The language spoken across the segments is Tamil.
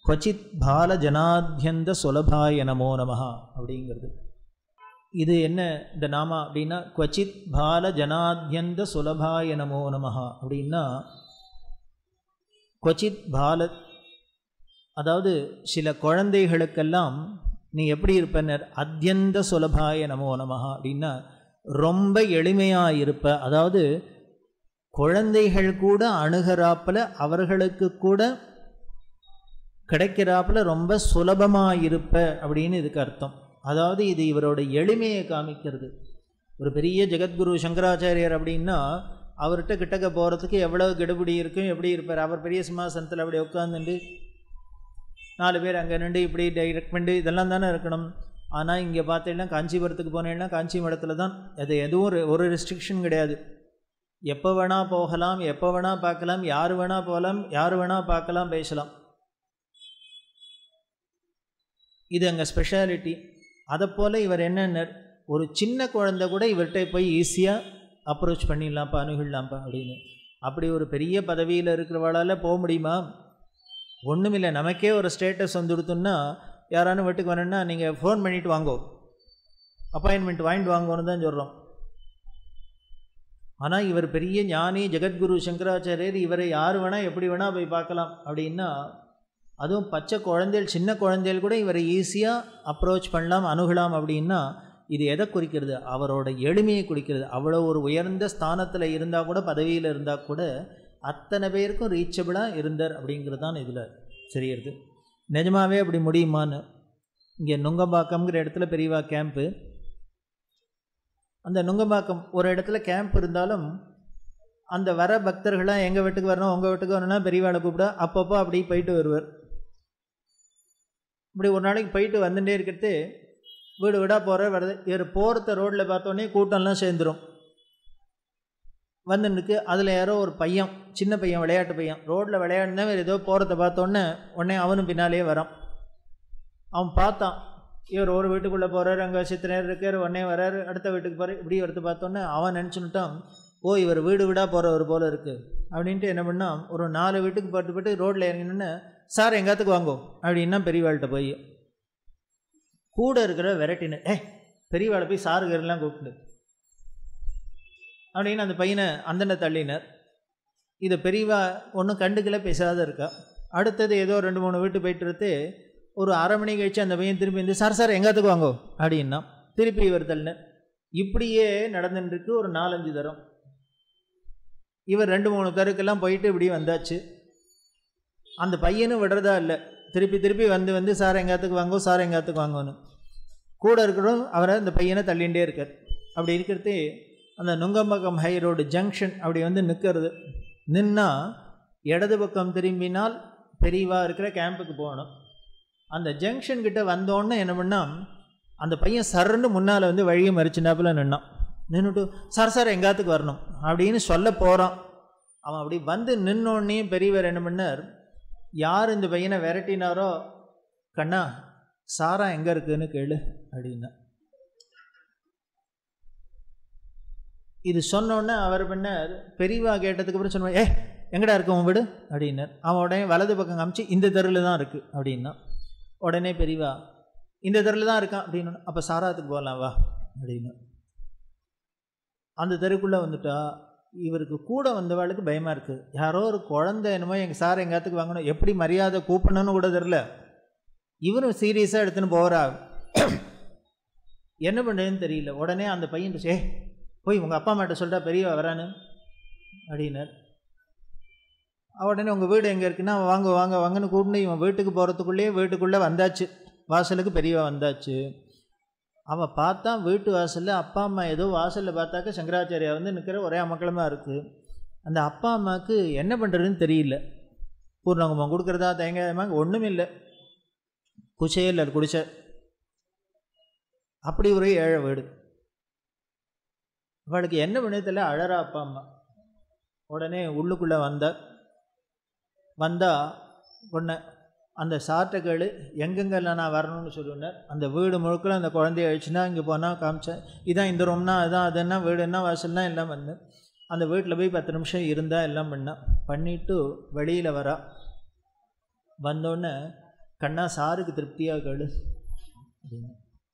கொச்சித் பால ஜனாத்யந்த சுலபாய நமோ நமஹா அப்படிங்கிறது இது என்ன இந்த நாமா அப்படின்னா கொச்சித் பால ஜனாத்யந்த சுலபாய நமோ நமஹா அப்படின்னா கொச்சித் பால அதாவது சில குழந்தைகளுக்கெல்லாம் நீ எப்படி இருப்பனர் அத்தியந்த சுலபாய நமோ நமஹா அப்படின்னா ரொம்ப எளிமையாக இருப்ப அதாவது குழந்தைகள் கூட அணுகிறாப்பில் அவர்களுக்கு கூட கிடைக்கிறாப்புல ரொம்ப சுலபமாக இருப்ப அப்படின்னு இதுக்கு அர்த்தம் அதாவது இது இவரோட எளிமையை காமிக்கிறது ஒரு பெரிய ஜெகத்குரு சங்கராச்சாரியர் அப்படின்னா அவர்கிட்ட கிட்டக்க போகிறதுக்கு எவ்வளோ கெடுபிடி இருக்கும் எப்படி இருப்பார் அவர் பெரிய சிம்மாசனத்தில் அப்படி உட்காந்துட்டு நாலு பேர் அங்கே நின்று இப்படி டைரக்ட் பண்ணி இதெல்லாம் தானே இருக்கணும் ஆனால் இங்கே பார்த்தீங்கன்னா காஞ்சிபுரத்துக்கு போனேன்னா காஞ்சி மடத்தில் தான் அது எதுவும் ஒரு ஒரு ரெஸ்ட்ரிக்ஷன் கிடையாது எப்போ வேணால் போகலாம் எப்போ வேணால் பார்க்கலாம் யார் வேணால் போகலாம் யார் வேணால் பார்க்கலாம் பேசலாம் இது அங்கே ஸ்பெஷாலிட்டி அதை போல் இவர் என்னென்ன ஒரு சின்ன குழந்தை கூட இவர்கிட்ட போய் ஈஸியாக அப்ரோச் பண்ணிடலாம்ப்பா அணுகிடலாம்ப்பா அப்படின்னு அப்படி ஒரு பெரிய பதவியில் இருக்கிறவளால் போக முடியுமா ஒன்றுமில்லை நமக்கே ஒரு ஸ்டேட்டஸ் வந்துடுத்துன்னா யாரானு வீட்டுக்கு வரணுன்னா நீங்கள் ஃபோன் பண்ணிவிட்டு வாங்கோ அப்பாயின்மெண்ட் வாங்கிட்டு வாங்கன்னு தான் சொல்கிறோம் ஆனால் இவர் பெரிய ஞானி ஜெகத்குரு சங்கராச்சாரியர் இவரை யார் வேணால் எப்படி வேணால் போய் பார்க்கலாம் அப்படின்னா அதுவும் பச்சை குழந்தைகள் சின்ன குழந்தைகள் கூட இவரை ஈஸியாக அப்ரோச் பண்ணலாம் அணுகலாம் அப்படின்னா இது எதை குறிக்கிறது அவரோட எளிமையை குறிக்கிறது அவ்வளோ ஒரு உயர்ந்த ஸ்தானத்தில் இருந்தால் கூட பதவியில் இருந்தால் கூட அத்தனை பேருக்கும் ரீச்சபிளாக இருந்தார் அப்படிங்கிறது தான் இதில் சரியிறது நிஜமாகவே அப்படி முடியுமான்னு இங்கே நுங்கம்பாக்கம்ங்கிற இடத்துல பெரியவா கேம்ப்பு அந்த நுங்கம்பாக்கம் ஒரு இடத்துல கேம்ப் இருந்தாலும் அந்த வர பக்தர்களாக எங்கள் வீட்டுக்கு வரணும் உங்கள் வீட்டுக்கு வரணும்னா பெரியவாளை கூப்பிட அப்பப்போ அப்படி போயிட்டு வருவார் இப்படி ஒரு நாளைக்கு போயிட்டு வந்துட்டே இருக்கிறது வீடு வீடாக போகிற வருது இவர் போகிறத ரோட்டில் பார்த்தோன்னே கூட்டம்லாம் சேர்ந்துடும் வந்துருக்கு அதில் யாரோ ஒரு பையன் சின்ன பையன் விளையாட்டு பையன் ரோட்டில் விளையாடுனா வேறு ஏதோ போகிறத பார்த்தோன்னே உடனே அவனும் பின்னாலேயே வரான் அவன் பார்த்தான் இவர் ஒரு வீட்டுக்குள்ளே போகிறார் அங்கே சித்த நேரம் இருக்கார் உடனே வராரு அடுத்த வீட்டுக்கு போகிறார் இப்படி வரது பார்த்தோன்னே அவன் நினச்சுன்னுட்டான் ஓ இவர் வீடு வீடாக போகிறவர் போல் இருக்குது அப்படின்ட்டு என்ன பண்ணால் ஒரு நாலு வீட்டுக்கு போட்டு போட்டு ரோட்டில் இறங்கினோன்னு சார் எங்காத்துக்கு வாங்கோ அப்படின்னா பெரியவாள்கிட்ட போய் கூட இருக்கிற வெரைட்டின்னு ஏ பெரியவாளை போய் சாருகரெல்லாம் கூப்பிட்டு அப்படின்னு அந்த பையனை அந்தனை தள்ளினர் இதை பெரியவா ஒன்றும் கண்டுக்கல பேசாத இருக்கா அடுத்தது ஏதோ ரெண்டு மூணு வீட்டு போயிட்டு இருந்து ஒரு அரை மணி கழிச்சு அந்த பையன் திரும்பி வந்து சார் சார் எங்காத்துக்கு வாங்கோ அப்படின்னா திருப்பி இவர் தள்ளினர் இப்படியே நடந்துட்டுருக்கு ஒரு நாலஞ்சு தரம் இவர் ரெண்டு மூணு தருக்கெல்லாம் போயிட்டு இப்படி வந்தாச்சு அந்த பையனும் விடுறதா இல்லை திருப்பி திருப்பி வந்து வந்து சார் எங்காத்துக்கு வாங்கோ சார் எங்காத்துக்கு வாங்கோன்னு கூட இருக்கிறோம் அவரை அந்த பையனை தள்ளிகிட்டே இருக்கார் அப்படி இருக்கிறது அந்த நுங்கம்பக்கம் ஹை ரோடு ஜங்ஷன் அப்படி வந்து நிற்கிறது நின்னா இடது பக்கம் திரும்பினால் பெரியவா இருக்கிற கேம்புக்கு போகணும் அந்த ஜங்ஷன் கிட்ட வந்தோடனே என்ன பண்ணால் அந்த பையன் சரண்டு முன்னால் வந்து வழியை மறிச்சுனாப்புல நின்னான் நின்றுட்டு சார் சார் எங்காத்துக்கு வரணும் அப்படின்னு சொல்ல போகிறான் அவன் அப்படி வந்து நின்னோடனே பெரியவர் என்ன பண்ணார் யார் இந்த பையனை விரட்டினாரோ கண்ணா சாரா எங்கே இருக்குன்னு கேளு அப்படின்னா இது சொன்னோடனே அவர் பண்ணார் பெரியவா கேட்டதுக்கு அப்புறம் சொன்ன ஏ எங்கடா இருக்கு உன் வீடு அப்படின்னார் அவன் உடனே வலது பக்கம் காமிச்சு இந்த தெருவில் தான் இருக்குது அப்படின்னா உடனே பெரியவா இந்த தெருவில் தான் இருக்கான் அப்படின்னு அப்போ சாராத்துக்கு போகலாம் வா அப்படின்னு அந்த தெருக்குள்ளே வந்துட்டா இவருக்கு கூட வந்தவாளுக்கு பயமாக இருக்குது யாரோ ஒரு குழந்தை என்னமோ எங்கள் சார் எங்காத்துக்கு வாங்கணும் எப்படி மரியாதை கூப்பிடணும்னு கூட தெரில இவரும் சீரியஸாக எடுத்துன்னு போகிறா என்ன பண்ணுறதுன்னு தெரியல உடனே அந்த பையன் ஏ போய் உங்கள் அப்பா அம்மாட்ட சொல்லிட்டா பெரியவா வரானு அப்படின்னார் உடனே உங்கள் வீடு எங்கே இருக்குன்னா வாங்க வாங்க வாங்கன்னு கூப்பிட்டு இவன் வீட்டுக்கு போகிறதுக்குள்ளேயே வீட்டுக்குள்ளே வந்தாச்சு வாசலுக்கு பெரியவா வந்தாச்சு அவன் பார்த்தா வீட்டு வாசலில் அப்பா அம்மா ஏதோ வாசலில் பார்த்தாக்க சங்கராச்சாரியா வந்து நிற்கிற ஒரே அமக்கலமாக இருக்குது அந்த அப்பா அம்மாவுக்கு என்ன பண்ணுறதுன்னு தெரியல பூர்ணகுமம் கொடுக்குறதா தேங்காயமாக ஒன்றும் இல்லை குச்சையே இல்லை குடிச்ச அப்படி ஒரு ஏழை வீடு அவளுக்கு என்ன பண்ணதில்ல அழறா அப்பா அம்மா உடனே உள்ளுக்குள்ளே வந்த வந்தால் ஒன்று அந்த சாட்டைகள் எங்கெங்கெல்லாம் நான் வரணும்னு சொல்லுவேன் அந்த வீடு முழுக்கில் அந்த குழந்தைய அழிச்சுனா இங்கே போனால் காமிச்சேன் இதான் இந்த ரூம்னா அதான் அதுன்னா வீடுன்னா வாசல்னா எல்லாம் வந்து அந்த வீட்டில் போய் பத்து நிமிஷம் இருந்தால் எல்லாம் பண்ணான் பண்ணிவிட்டு வெளியில் வரா வந்தோடனே கண்ணா சாருக்கு திருப்தியாக கேளு அப்படின்னு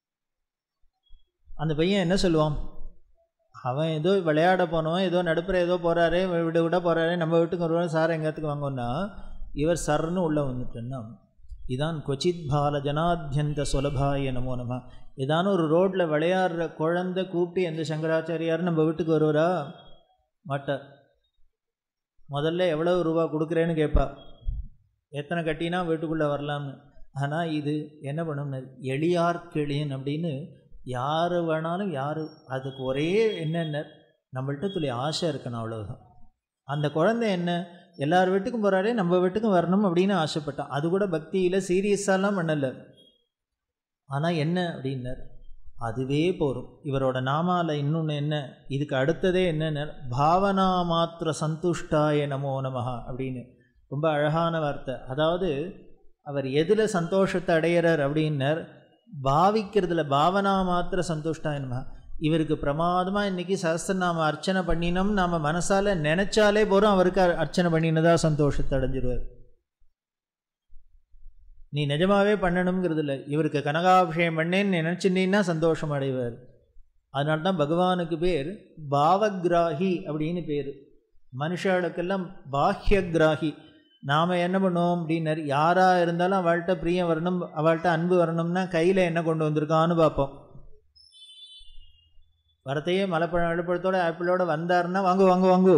அந்த பையன் என்ன சொல்லுவான் அவன் ஏதோ விளையாட போனவன் ஏதோ நடுப்புற ஏதோ போகிறாரே விட விட போகிறாரே நம்ம வீட்டுக்கு வருவார் சார் எங்கேத்துக்கு வாங்கோன்னா இவர் சர்ன்னு உள்ளே வந்துட்டேன்னா இதான் கொச்சித் பால ஜனாத்தியந்த சுலபாய நமோ நம ஏதான ஒரு ரோட்டில் விளையாடுற குழந்தை கூப்பிட்டு எந்த சங்கராச்சாரியார் நம்ம வீட்டுக்கு வருவாரா மாட்டார் முதல்ல எவ்வளோ ரூபா கொடுக்குறேன்னு கேட்பா எத்தனை கட்டினா வீட்டுக்குள்ளே வரலாம்னு ஆனால் இது என்ன பண்ணணும்னு எளியார் கிளியன் அப்படின்னு யார் வேணாலும் யார் அதுக்கு ஒரே என்னென்ன நம்மள்ட்ட துளி ஆசை இருக்கணும் அவ்வளவுதான் அந்த குழந்தை என்ன எல்லார் வீட்டுக்கும் போகிறாரே நம்ம வீட்டுக்கும் வரணும் அப்படின்னு ஆசைப்பட்டான் அது கூட பக்தியில் சீரியஸாலாம் பண்ணலை ஆனால் என்ன அப்படின்னார் அதுவே போகும் இவரோட நாமால இன்னொன்று என்ன இதுக்கு அடுத்ததே என்னென்ன பாவனா மாத்திர சந்துஷ்டாய நமோ நமஹா அப்படின்னு ரொம்ப அழகான வார்த்தை அதாவது அவர் எதில் சந்தோஷத்தை அடையிறார் அப்படின்னர் பாவிக்கிறதுல பாவனா மாத்திர சந்துஷ்டாய நமஹா இவருக்கு பிரமாதமாக இன்றைக்கி சஹஸ்திரநாம அர்ச்சனை பண்ணினோம் நாம் மனசால் நினச்சாலே போகிறோம் அவருக்கு அர்ச்சனை பண்ணினதா சந்தோஷத்தை அடைஞ்சிருவார் நீ நிஜமாவே பண்ணணுங்கிறது இல்லை இவருக்கு கனகாபிஷேகம் பண்ணேன்னு நினச்சிட்டீங்கன்னா சந்தோஷம் அடைவார் அதனால தான் பகவானுக்கு பேர் பாவகிராகி அப்படின்னு பேர் மனுஷாளுக்கெல்லாம் பாஹ்யகிராகி நாம் என்ன பண்ணுவோம் அப்படின்னாரு யாராக இருந்தாலும் அவள்கிட்ட பிரியம் வரணும் அவள்கிட்ட அன்பு வரணும்னா கையில் என்ன கொண்டு வந்திருக்கான்னு பார்ப்போம் வரத்தையே மலைப்பழம் அழுப்பழத்தோட ஆப்பிளோட வந்தாருன்னா வாங்கு வாங்கு வாங்கு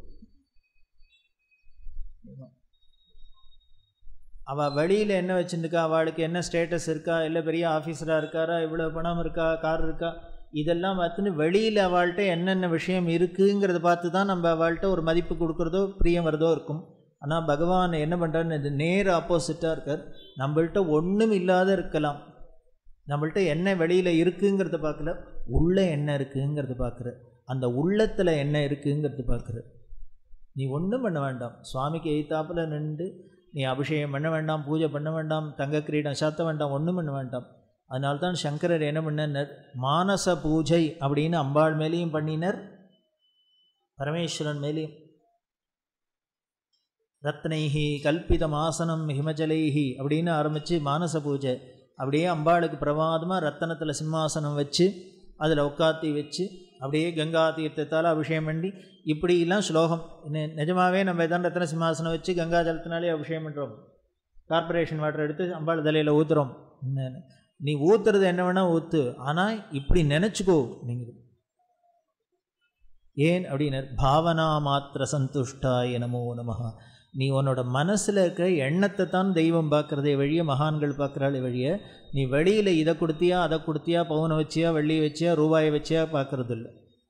அவள் வழியில் என்ன வச்சுருக்கா அவளுக்கு என்ன ஸ்டேட்டஸ் இருக்கா இல்லை பெரிய ஆஃபீஸராக இருக்காரா இவ்வளோ பணம் இருக்கா கார் இருக்கா இதெல்லாம் பார்த்துன்னு வெளியில் அவள்கிட்ட என்னென்ன விஷயம் இருக்குங்கிறத பார்த்து தான் நம்ம அவள்கிட்ட ஒரு மதிப்பு கொடுக்குறதோ பிரியம் வரதோ இருக்கும் ஆனால் பகவான் என்ன பண்ணுறாருன்னு இது நேர் ஆப்போசிட்டாக இருக்கார் நம்மள்கிட்ட ஒன்றும் இல்லாத இருக்கலாம் நம்மள்கிட்ட என்ன வெளியில் இருக்குங்கிறத பார்க்கல உள்ளே என்ன இருக்குங்கிறத பார்க்குற அந்த உள்ளத்தில் என்ன இருக்குங்கிறது பார்க்குற நீ ஒன்றும் பண்ண வேண்டாம் சுவாமிக்கு எய்த்தாப்பில் நின்று நீ அபிஷேகம் பண்ண வேண்டாம் பூஜை பண்ண வேண்டாம் தங்க கிரீடம் சாத்த வேண்டாம் ஒன்றும் பண்ண வேண்டாம் அதனால தான் சங்கரர் என்ன பண்ணனர் மானச பூஜை அப்படின்னு அம்பாள் மேலேயும் பண்ணினர் பரமேஸ்வரன் மேலேயும் ரத்னைஹி கல்பிதம் ஆசனம் ஹிமஜலைஹி அப்படின்னு ஆரம்பித்து மானச பூஜை அப்படியே அம்பாளுக்கு பிரமாதமாக ரத்தனத்தில் சிம்மாசனம் வச்சு அதில் உட்காத்தி வச்சு அப்படியே கங்கா தீர்த்தத்தால் அபிஷேகம் பண்ணி இப்படிலாம் ஸ்லோகம் நிஜமாகவே நம்ம எதாவது ரத்தன சிம்மாசனம் வச்சு கங்கா ஜலத்தினாலே அபிஷேகம் பண்ணுறோம் கார்பரேஷன் வாட்டர் எடுத்து அம்பாள் தலையில் ஊற்றுறோம் நீ ஊற்றுறது என்ன வேணால் ஊற்று ஆனால் இப்படி நினச்சிக்கோ நீங்கள் ஏன் அப்படின்னர் பாவனா மாத்திர சந்துஷ்டாய நமோ நமஹா நீ உன்னோட மனசில் இருக்கிற எண்ணத்தை தான் தெய்வம் பார்க்குறதே வழிய மகான்கள் பார்க்குறாளே வழிய நீ வெளியில் இதை கொடுத்தியா அதை கொடுத்தியா பவுனை வச்சியா வெள்ளி வச்சியா ரூபாயை வச்சியா பார்க்கறது இல்லை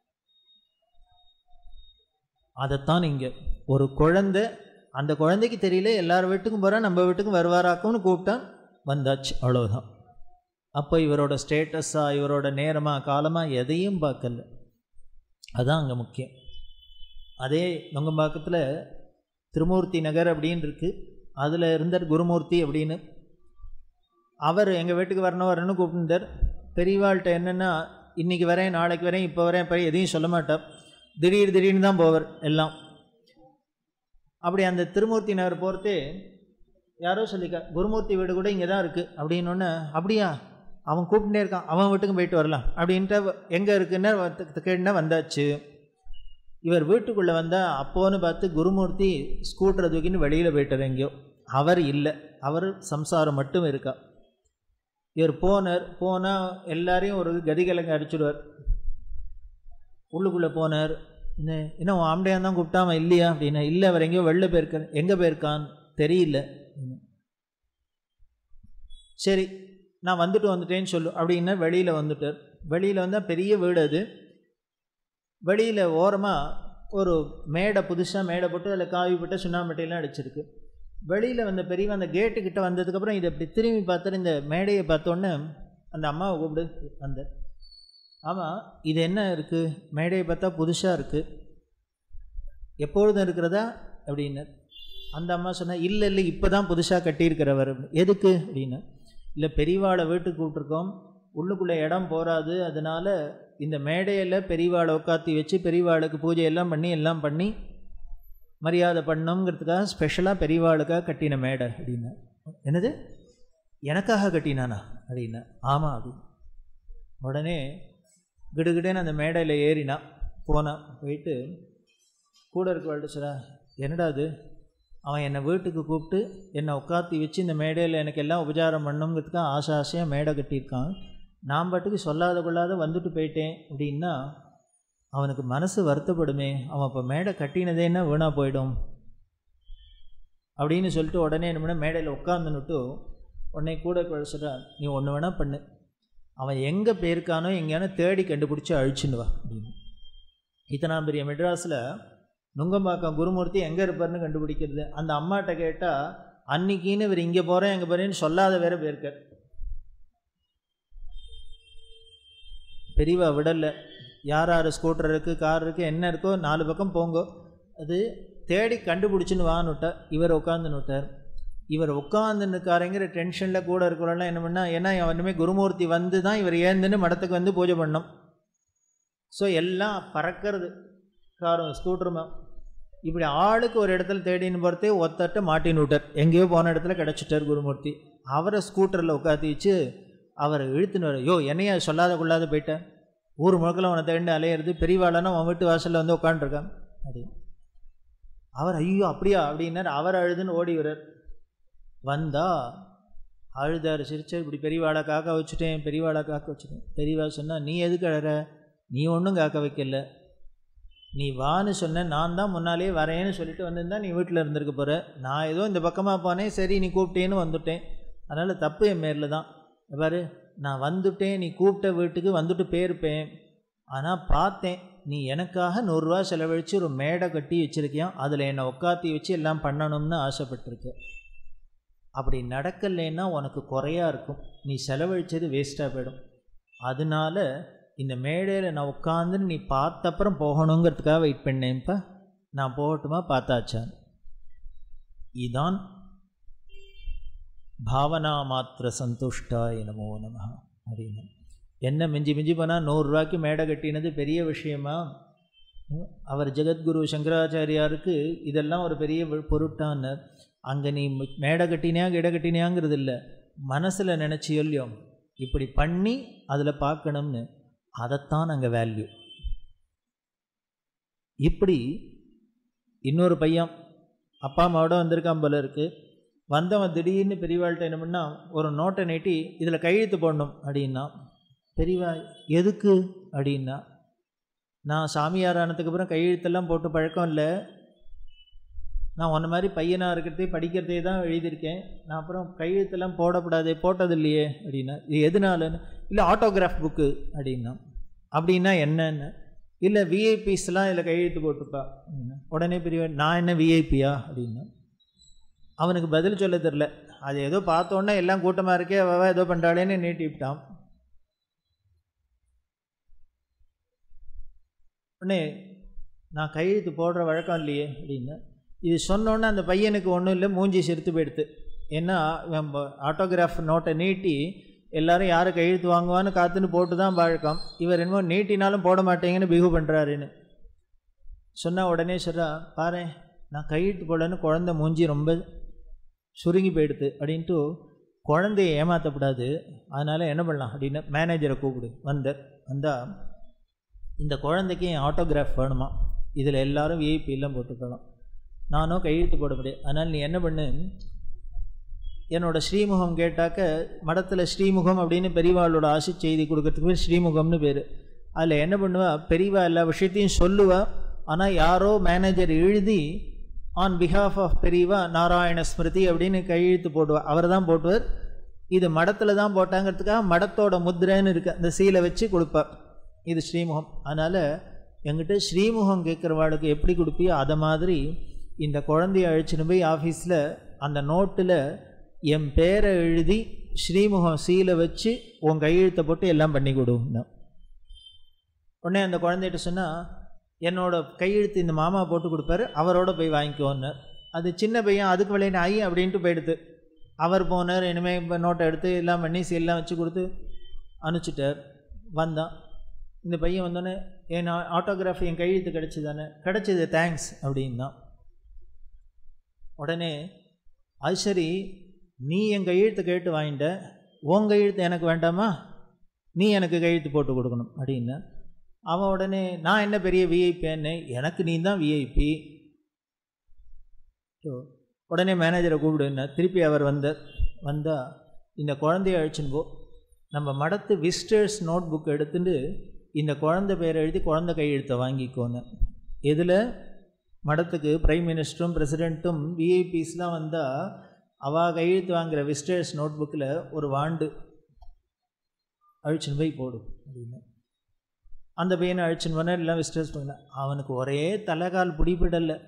அதைத்தான் இங்கே ஒரு குழந்தை அந்த குழந்தைக்கு தெரியல எல்லார் வீட்டுக்கும் போகிறா நம்ம வீட்டுக்கும் வருவாராக்கும்னு கூப்பிட்டா வந்தாச்சு அவ்வளோதான் அப்போ இவரோட ஸ்டேட்டஸாக இவரோட நேரமாக காலமாக எதையும் பார்க்கல அதுதான் அங்கே முக்கியம் அதே நொங்கம்பாக்கத்தில் திருமூர்த்தி நகர் அப்படின்னு இருக்குது அதில் இருந்தார் குருமூர்த்தி அப்படின்னு அவர் எங்கள் வீட்டுக்கு வரணும் வரணும்னு கூப்பிட்டுட்டார் பெரியவாள்கிட்ட என்னென்னா இன்றைக்கி வரேன் நாளைக்கு வரேன் இப்போ வரேன் இப்போ எதையும் சொல்ல மாட்டார் திடீர் திடீர்னு தான் போவர் எல்லாம் அப்படி அந்த திருமூர்த்தி நகர் போகிறதே யாரோ சொல்லிக்கா குருமூர்த்தி வீடு கூட இங்கே தான் இருக்குது அப்படின்னொன்னே அப்படியா அவன் கூப்பிட்டே இருக்கான் அவன் வீட்டுக்கும் போயிட்டு வரலாம் அப்படின்ட்டு எங்கே இருக்குன்னு கேட்டுனா வந்தாச்சு இவர் வீட்டுக்குள்ளே வந்தால் அப்போன்னு பார்த்து குருமூர்த்தி ஸ்கூட்டரை தூக்கின்னு வெளியில் போயிட்டார் எங்கேயோ அவர் இல்லை அவர் சம்சாரம் மட்டும் இருக்கா இவர் போனார் போனால் எல்லாரையும் ஒரு கதிகலங்க அடிச்சுடுவார் உள்ளுக்குள்ளே போனார் இன்னும் ஆம்படையான் தான் கூப்பிட்டாம இல்லையா அப்படின்னா இல்லை அவர் எங்கேயோ வெளில போயிருக்கார் எங்கே போயிருக்கான் தெரியல சரி நான் வந்துட்டு வந்துட்டேன்னு சொல்லு அப்படின்னா வெளியில் வந்துட்டார் வெளியில் வந்தால் பெரிய வீடு அது வெளியில் ஓரமாக ஒரு மேடை புதுசாக மேடை போட்டு அதில் காவி போட்டு சுண்ணாம்பட்டையெல்லாம் அடிச்சிருக்கு வெளியில் வந்த பெரியவன் அந்த கேட்டுக்கிட்ட வந்ததுக்கப்புறம் இதை இப்படி திரும்பி பார்த்துட்டு இந்த மேடையை பார்த்தோன்னே அந்த அம்மாவை கூப்பிடு அந்த ஆமாம் இது என்ன இருக்குது மேடையை பார்த்தா புதுசாக இருக்குது எப்பொழுதும் இருக்கிறதா அப்படின்னு அந்த அம்மா சொன்னால் இல்லை இல்லை இப்போ தான் புதுசாக கட்டியிருக்கிறவர் எதுக்கு அப்படின்னு இல்லை பெரியவாளை வீட்டுக்கு கூப்பிட்ருக்கோம் உள்ளுக்குள்ளே இடம் போகாது அதனால் இந்த மேடையில் பெரியவாளை உட்காத்தி வச்சு பெரியவாளுக்கு பூஜை எல்லாம் பண்ணி எல்லாம் பண்ணி மரியாதை பண்ணோங்கிறதுக்காக ஸ்பெஷலாக பெரியவாளுக்காக கட்டின மேடை அப்படின்னு என்னது எனக்காக கட்டினானா அப்படின்னா ஆமாம் அப்படின்னு உடனே கிடுகிடுன்னு அந்த மேடையில் ஏறினா போனான் போயிட்டு கூட இருக்கவாள்கிட்ட சொல்ல என்னடா அது அவன் என்னை வீட்டுக்கு கூப்பிட்டு என்னை உட்காத்தி வச்சு இந்த மேடையில் எனக்கு எல்லாம் உபச்சாரம் பண்ணுங்கிறதுக்காக ஆசை ஆசையாக மேடை கட்டியிருக்கான் நான் பாட்டுக்கு சொல்லாத கொள்ளாத வந்துட்டு போயிட்டேன் அப்படின்னா அவனுக்கு மனசு வருத்தப்படுமே அவன் இப்போ மேடை கட்டினதேன்னா வீணாக போயிடும் அப்படின்னு சொல்லிட்டு உடனே என்ன பண்ண மேடையில் உட்காந்துன்னுட்டு உடனே கூட சொல்கிறா நீ ஒன்று வேணால் பண்ணு அவன் எங்கே போயிருக்கானோ எங்கேயானோ தேடி கண்டுபிடிச்சி அழிச்சுன்னு வா அப்படின்னு இத்தனை பெரிய மெட்ராஸில் நுங்கம்பாக்கம் குருமூர்த்தி எங்கே இருப்பார்னு கண்டுபிடிக்கிறது அந்த அம்மாட்ட கேட்டால் அன்னைக்கின்னு இவர் இங்கே போகிறேன் எங்கே போகிறேன்னு சொல்லாத வேற போயிருக்கார் பெரியவா விடலை யார் யார் ஸ்கூட்டர் இருக்குது கார் இருக்குது என்ன இருக்கோ நாலு பக்கம் போங்கோ அது தேடி கண்டுபிடிச்சின்னு வான்னுட்டா இவர் உட்காந்துன்னு விட்டார் இவர் உட்காந்துன்னுக்காரங்கிற டென்ஷனில் கூட இருக்கிறவெல்லாம் என்ன பண்ணால் ஏன்னா அவனுமே குருமூர்த்தி வந்து தான் இவர் ஏந்துன்னு மடத்துக்கு வந்து பூஜை பண்ணோம் ஸோ எல்லாம் பறக்கிறது காரும் ஸ்கூட்டருமா இப்படி ஆளுக்கு ஒரு இடத்துல தேடின்னு போகிறதே ஒத்தட்ட மாட்டின்னு விட்டார் எங்கேயோ போன இடத்துல கிடச்சிட்டார் குருமூர்த்தி அவரை ஸ்கூட்டரில் உட்காத்தி வச்சு அவரை இழுத்துன்னு வர யோ என்னையா சொல்லாத கொள்ளாத போயிட்டேன் ஊர் முழுக்கெல்லாம் அவனை தேடி அலையிறது பெரியவாளானா அவன் வீட்டு வாசலில் வந்து உட்காந்துருக்கான் அப்படின்னு அவர் ஐயோ அப்படியா அப்படின்னார் அவர் அழுதுன்னு ஓடி வர்றார் வந்தா அழுதார் சிரிச்சார் இப்படி பெரியவாளை காக்க வச்சுட்டேன் பெரியவாளை காக்க வச்சுட்டேன் பெரியவா சொன்னால் நீ எதுக்கு அழற நீ ஒன்றும் காக்க வைக்கல நீ வான்னு சொன்ன நான் தான் முன்னாலே வரேன்னு சொல்லிட்டு வந்திருந்தா நீ வீட்டில் இருந்திருக்க போகிற நான் ஏதோ இந்த பக்கமாக போனேன் சரி நீ கூப்பிட்டேன்னு வந்துட்டேன் அதனால் தப்பு என் மேரில் தான் பாரு நான் வந்துட்டேன் நீ கூப்பிட்ட வீட்டுக்கு வந்துட்டு போயிருப்பேன் ஆனால் பார்த்தேன் நீ எனக்காக நூறுரூவா செலவழித்து ஒரு மேடை கட்டி வச்சுருக்கியான் அதில் என்னை உட்காத்தி வச்சு எல்லாம் பண்ணணும்னு ஆசைப்பட்டிருக்க அப்படி நடக்கலைன்னா உனக்கு குறையா இருக்கும் நீ செலவழித்தது வேஸ்ட்டாக போயிடும் அதனால இந்த மேடையில் நான் உட்காந்து நீ பார்த்தப்புறம் போகணுங்கிறதுக்காக வெயிட் பண்ணேன்ப்பா நான் போகட்டுமா பார்த்தாச்சான் இதான் பாவனா மாத்திர சந்துஷ்டாய நமோ நம அப்படின்னு என்ன மிஞ்சி மிஞ்சி போனால் நூறுரூவாய்க்கு மேடை கட்டினது பெரிய விஷயமா அவர் ஜெகத்குரு சங்கராச்சாரியாருக்கு இதெல்லாம் ஒரு பெரிய பொருட்டான அங்கே நீ மேடை கட்டினியா கிட கட்டினியாங்கிறது இல்லை மனசில் நினச்சியோ இல்லையோ இப்படி பண்ணி அதில் பார்க்கணும்னு அதைத்தான் அங்கே வேல்யூ இப்படி இன்னொரு பையன் அப்பா அம்மாவோட வந்திருக்கான் போல இருக்குது வந்தவன் திடீர்னு பெரியவாள்கிட்ட என்ன பண்ணா ஒரு நோட்டை நீட்டி இதில் கையெழுத்து போடணும் அப்படின்னா பெரியவா எதுக்கு அப்படின்னா நான் சாமியார் ஆனதுக்கு அப்புறம் கையெழுத்தெல்லாம் போட்டு பழக்கம் இல்லை நான் உன்ன மாதிரி பையனாக இருக்கிறதே படிக்கிறதே தான் எழுதியிருக்கேன் நான் அப்புறம் கையெழுத்தெல்லாம் போடக்கூடாது போட்டது இல்லையே அப்படின்னா இது எதுனாலன்னு இல்லை ஆட்டோகிராஃப் புக்கு அப்படின்னா அப்படின்னா என்னன்னு இல்லை விஐபிஸ்லாம் இதில் கையெழுத்து போட்டுப்பா உடனே பெரிய நான் என்ன விஐபியா அப்படின்னா அவனுக்கு பதில் சொல்ல தெரில அது ஏதோ பார்த்தோன்னே எல்லாம் கூட்டமாக இருக்கே அவ ஏதோ பண்ணுறாளேன்னு நீட்டிவிட்டான் உடனே நான் கையெழுத்து போடுற வழக்கம் இல்லையே அப்படின்னு இது சொன்னோன்னே அந்த பையனுக்கு ஒன்றும் இல்லை மூஞ்சி செலுத்து போயிடுது ஏன்னா ஆட்டோகிராஃப் நோட்டை நீட்டி எல்லாரும் யார் கையெழுத்து வாங்குவான்னு காத்துன்னு போட்டு தான் பழக்கம் இவர் என்னமோ நீட்டினாலும் போட மாட்டேங்கன்னு பிகு பண்ணுறாருன்னு சொன்னால் உடனே சொல்கிறா பாரு நான் கையெழுத்து போடலன்னு குழந்த மூஞ்சி ரொம்ப சுருங்கி போயிடுது அப்படின்ட்டு குழந்தைய ஏமாற்றக்கூடாது அதனால் என்ன பண்ணலாம் அப்படின்னு மேனேஜரை கூப்பிடு வந்தார் வந்தால் இந்த குழந்தைக்கு என் ஆட்டோகிராஃப் வேணுமா இதில் எல்லோரும் விஐபி எல்லாம் போட்டுக்கலாம் நானும் கையெழுத்து போட முடியாது அதனால் நீ என்ன பண்ணு என்னோட ஸ்ரீமுகம் கேட்டாக்க மடத்தில் ஸ்ரீமுகம் அப்படின்னு பெரியவாளோட ஆசை செய்தி கொடுக்கறதுக்கு பேர் ஸ்ரீமுகம்னு பேர் அதில் என்ன பண்ணுவா பெரியவா எல்லா விஷயத்தையும் சொல்லுவா ஆனால் யாரோ மேனேஜர் எழுதி ஆன் பிஹாஃப் ஆஃப் பெரியவா நாராயண ஸ்மிருதி அப்படின்னு கையெழுத்து போடுவா அவர் தான் போட்டுவார் இது மடத்தில் தான் போட்டாங்கிறதுக்காக மடத்தோட முத்திரைன்னு இருக்கு அந்த சீலை வச்சு கொடுப்பார் இது ஸ்ரீமுகம் அதனால் எங்கிட்ட ஸ்ரீமுகம் கேட்குறவாளுக்கு எப்படி கொடுப்பியோ அதை மாதிரி இந்த குழந்தைய அழிச்சுன்னு போய் ஆஃபீஸில் அந்த நோட்டில் என் பேரை எழுதி ஸ்ரீமுகம் சீலை வச்சு உன் கையெழுத்தை போட்டு எல்லாம் பண்ணி கொடுன்னா உடனே அந்த குழந்தைகிட்ட சொன்னால் என்னோட கையெழுத்து இந்த மாமா போட்டு கொடுப்பாரு அவரோட போய் வாங்கிக்கோன்னு அது சின்ன பையன் அதுக்கு விளையாட ஐ அப்படின்ட்டு போயிடுது அவர் போனார் இனிமேல் இப்போ நோட்டை எடுத்து எல்லாம் பண்ணி சீல்லாம் வச்சு கொடுத்து அனுப்பிச்சிட்டார் வந்தான் இந்த பையன் வந்தோடனே என் ஆட்டோகிராஃப் என் கையெழுத்து கிடச்சி தானே கிடச்சிது தேங்க்ஸ் அப்படின்னா உடனே அது சரி நீ என் கையெழுத்து கேட்டு வாங்கிட்ட உன் கையெழுத்து எனக்கு வேண்டாமா நீ எனக்கு கையெழுத்து போட்டு கொடுக்கணும் அப்படின்னு அவன் உடனே நான் என்ன பெரிய விஐபின்னு எனக்கு நீ தான் விஐபி ஸோ உடனே மேனேஜரை கூப்பிடுன்னா திருப்பி அவர் வந்தார் வந்தால் இந்த குழந்தைய அழிச்சுன்னு போ நம்ம மடத்து விசிட்டர்ஸ் நோட் புக் எடுத்துட்டு இந்த குழந்தை பேரை எழுதி குழந்தை கையெழுத்தை வாங்கிக்கோன்னு இதில் மடத்துக்கு பிரைம் மினிஸ்டரும் பிரசிடெண்ட்டும் விஐபிஸ்லாம் வந்தால் அவள் கையெழுத்து வாங்குகிற விசிட்டர்ஸ் நோட் புக்கில் ஒரு வாண்டு அழிச்சுன்னு போய் போடும் அப்படின்னு அந்த பையனை அழிச்சுன்னு போனால் எல்லாம் விசிட்டர்ஸ் பண்ண அவனுக்கு ஒரே தலைகால் பிடிபடலை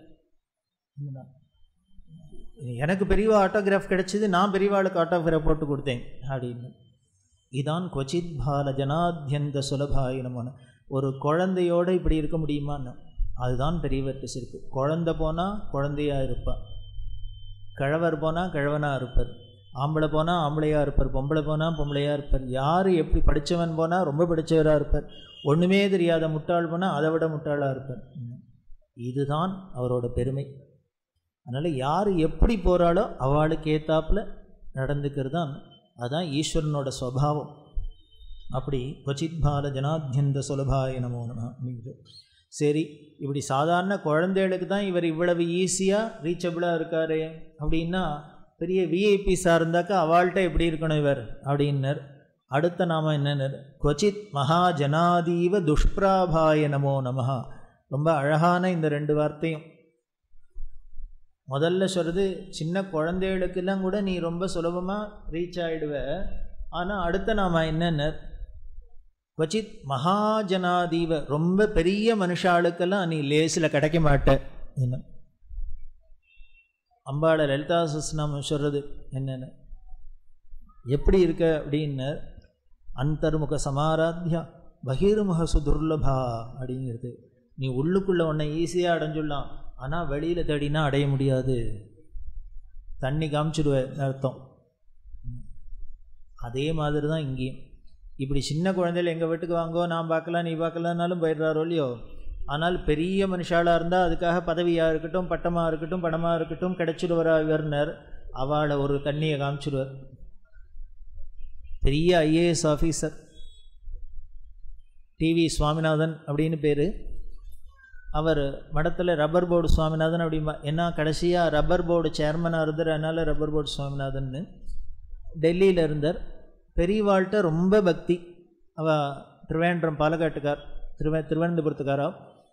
எனக்கு பெரியவா ஆட்டோகிராஃப் கிடைச்சிது நான் பெரியவாளுக்கு ஆட்டோகிராஃப் போட்டு கொடுத்தேன் அப்படின்னு இதான் கொச்சித் பால ஜனாத்யந்த சுலபாயினமான ஒரு குழந்தையோடு இப்படி இருக்க முடியுமான்னு அதுதான் பெரியவர்கிட்ட சிரிப்பு குழந்தை போனால் குழந்தையாக இருப்பாள் கிழவர் போனால் கிழவனாக இருப்பார் ஆம்பளை போனால் ஆம்பளையாக இருப்பார் பொம்பளை போனால் பொம்பளையாக இருப்பார் யார் எப்படி படித்தவன் போனால் ரொம்ப படித்தவராக இருப்பார் ஒன்றுமே தெரியாத முட்டாள் போனால் அதை விட முட்டாளாக இருப்பார் இதுதான் அவரோட பெருமை அதனால் யார் எப்படி போகிறாளோ அவளுக்கு ஏத்தாப்பில் நடந்துக்கிறது தான் அதுதான் ஈஸ்வரனோட ஸ்வபாவம் அப்படி கொச்சித் பால ஜனாத்யந்த சுலபாய நமோ நம அப்படிங்கிறது சரி இப்படி சாதாரண குழந்தைகளுக்கு தான் இவர் இவ்வளவு ஈஸியாக ரீச்சபிளாக இருக்காரு அப்படின்னா பெரிய விஐபிஸாக இருந்தாக்கா அவள்கிட்ட எப்படி இருக்கணும் இவர் அப்படின்னர் அடுத்த நாம என்னன்னர் கொச்சித் மகா ஜனாதீவ துஷ்பிராபாய நமோ நமஹா ரொம்ப அழகான இந்த ரெண்டு வார்த்தையும் முதல்ல சொல்கிறது சின்ன குழந்தைகளுக்கெல்லாம் கூட நீ ரொம்ப சுலபமாக ரீச் ஆகிடுவ ஆனால் அடுத்த நாம என்னன்னர் கொச்சித் மகாஜனாதீவ ரொம்ப பெரிய மனுஷாளுக்கெல்லாம் நீ லேசில் கிடைக்க மாட்ட என்ன அம்பாள லலிதா சஸ்நாமம் சொல்கிறது என்னென்னு எப்படி இருக்க அப்படின்னு அந்தர்முக சமாராத்தியா பகிர்முக சுதுர்லபா அப்படிங்கிறது நீ உள்ளுக்குள்ளே உன்னை ஈஸியாக அடைஞ்சுடலாம் ஆனால் வெளியில் தேடினா அடைய முடியாது தண்ணி காமிச்சிடுவ அர்த்தம் அதே மாதிரி தான் இங்கேயும் இப்படி சின்ன குழந்தைகள் எங்கள் வீட்டுக்கு வாங்கோ நான் பார்க்கலாம் நீ பார்க்கலனாலும் போயிடுறாரோ இல்லையோ ஆனால் பெரிய மனுஷாலாக இருந்தால் அதுக்காக பதவியாக இருக்கட்டும் பட்டமாக இருக்கட்டும் பணமாக இருக்கட்டும் கிடைச்சிடுவாரா இவர்னர் அவளை ஒரு தண்ணியை காமிச்சிடுவார் பெரிய ஐஏஎஸ் ஆஃபீஸர் டிவி சுவாமிநாதன் அப்படின்னு பேர் அவர் மடத்தில் ரப்பர் போர்டு சுவாமிநாதன் அப்படிம்பா ஏன்னா கடைசியாக ரப்பர் போர்டு சேர்மனாக இருந்தார் அதனால் ரப்பர் போர்டு சுவாமிநாதன் டெல்லியில் இருந்தார் பெரியவாள்கிட்ட ரொம்ப பக்தி அவ திருவேண்டரம் பாலக்காட்டுக்கார் திருவே திருவனந்தபுரத்துக்காரா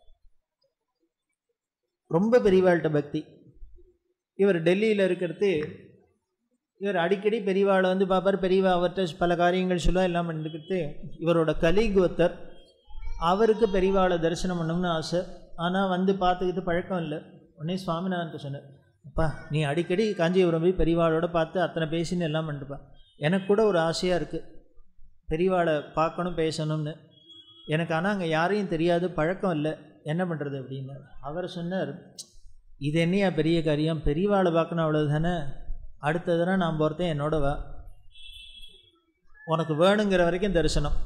ரொம்ப பெரியவாள்கிட்ட பக்தி இவர் டெல்லியில் இருக்கிறது இவர் அடிக்கடி பெரியவாளை வந்து பார்ப்பார் பெரியவா அவர்கிட்ட பல காரியங்கள் சொல்ல எல்லாம் பண்ணிக்கிட்டு இவரோட கலீக் ஒருத்தர் அவருக்கு பெரியவாளை தரிசனம் பண்ணணும்னு ஆசை ஆனால் வந்து பார்த்துக்கிட்டு பழக்கம் இல்லை உடனே சுவாமிநாதன்ட்ட சொன்னார் அப்பா நீ அடிக்கடி காஞ்சிபுரம் போய் பெரியவாளோட பார்த்து அத்தனை பேசின்னு எல்லாம் பண்ணிட்டுப்பா எனக்கு கூட ஒரு ஆசையாக இருக்குது பெரியவாளை பார்க்கணும் பேசணும்னு எனக்கு ஆனால் அங்கே யாரையும் தெரியாது பழக்கம் இல்லை என்ன பண்ணுறது அப்படின்னு அவர் சொன்னார் இது என்னையா பெரிய காரியம் பெரியவாளை பார்க்கணும் அவ்வளோ தானே அடுத்த தடவை நான் போகிறதேன் என்னோட வா உனக்கு வேணுங்கிற வரைக்கும் தரிசனம்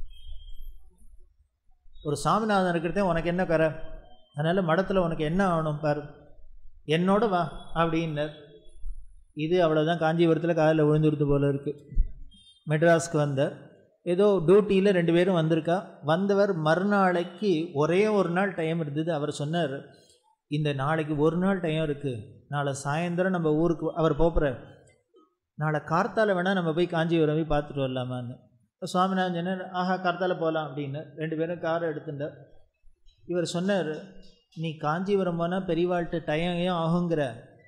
ஒரு சாமிநாதன் இருக்கிறதே உனக்கு என்ன கரை அதனால் மடத்தில் உனக்கு என்ன ஆகணும் பாரு என்னோட வா அப்படின்னார் இது அவ்வளோதான் காஞ்சிபுரத்தில் காலையில் விழுந்துருது போல இருக்குது மெட்ராஸ்க்கு வந்த ஏதோ டியூட்டியில் ரெண்டு பேரும் வந்திருக்கா வந்தவர் மறுநாளைக்கு ஒரே ஒரு நாள் டைம் இருந்தது அவர் சொன்னார் இந்த நாளைக்கு ஒரு நாள் டைம் இருக்குது நாளை சாயந்தரம் நம்ம ஊருக்கு அவர் போப்புறார் நாளை கார்த்தால வேணால் நம்ம போய் காஞ்சிபுரம் போய் பார்த்துட்டு வரலாமான்னு சுவாமிநாதன் சொன்னார் ஆஹா கார்த்தால போகலாம் அப்படின்னு ரெண்டு பேரும் காரை எடுத்துட்டார் இவர் சொன்னார் நீ காஞ்சிபுரம் போனால் பெரியவாள்கிட்ட டைம் ஏன் ஆகுங்கிற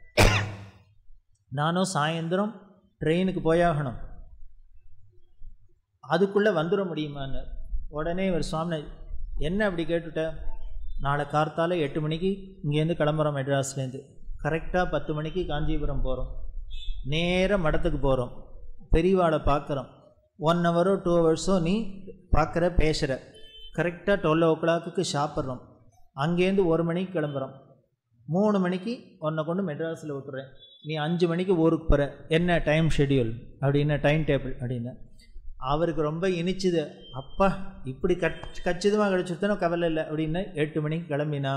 நானும் சாயந்தரம் ட்ரெயினுக்கு போயாகணும் அதுக்குள்ளே வந்துட முடியுமான்னு உடனே இவர் சுவாமி என்ன அப்படி கேட்டுட்ட நாளை கார்த்தால எட்டு மணிக்கு இங்கேருந்து கிளம்புறோம் மெட்ராஸ்லேருந்து கரெக்டாக பத்து மணிக்கு காஞ்சிபுரம் போகிறோம் நேராக மடத்துக்கு போகிறோம் பெரியவாளை பார்க்குறோம் ஒன் ஹவரோ டூ ஹவர்ஸோ நீ பார்க்குற பேசுகிற கரெக்டாக டுவெல் ஓ கிளாக்கு சாப்பிட்றோம் அங்கேருந்து ஒரு மணிக்கு கிளம்புறோம் மூணு மணிக்கு உன்னை கொண்டு மெட்ராஸில் விட்டுறேன் நீ அஞ்சு மணிக்கு ஊருக்கு போகிற என்ன டைம் ஷெட்யூல் அப்படின்னு டைம் டேபிள் அப்படின்னு அவருக்கு ரொம்ப இனிச்சுது அப்பா இப்படி கச் கச்சிதமாக கிடச்சிருத்தனோ கவலை இல்லை அப்படின்னு எட்டு மணிக்கு கிளம்பினா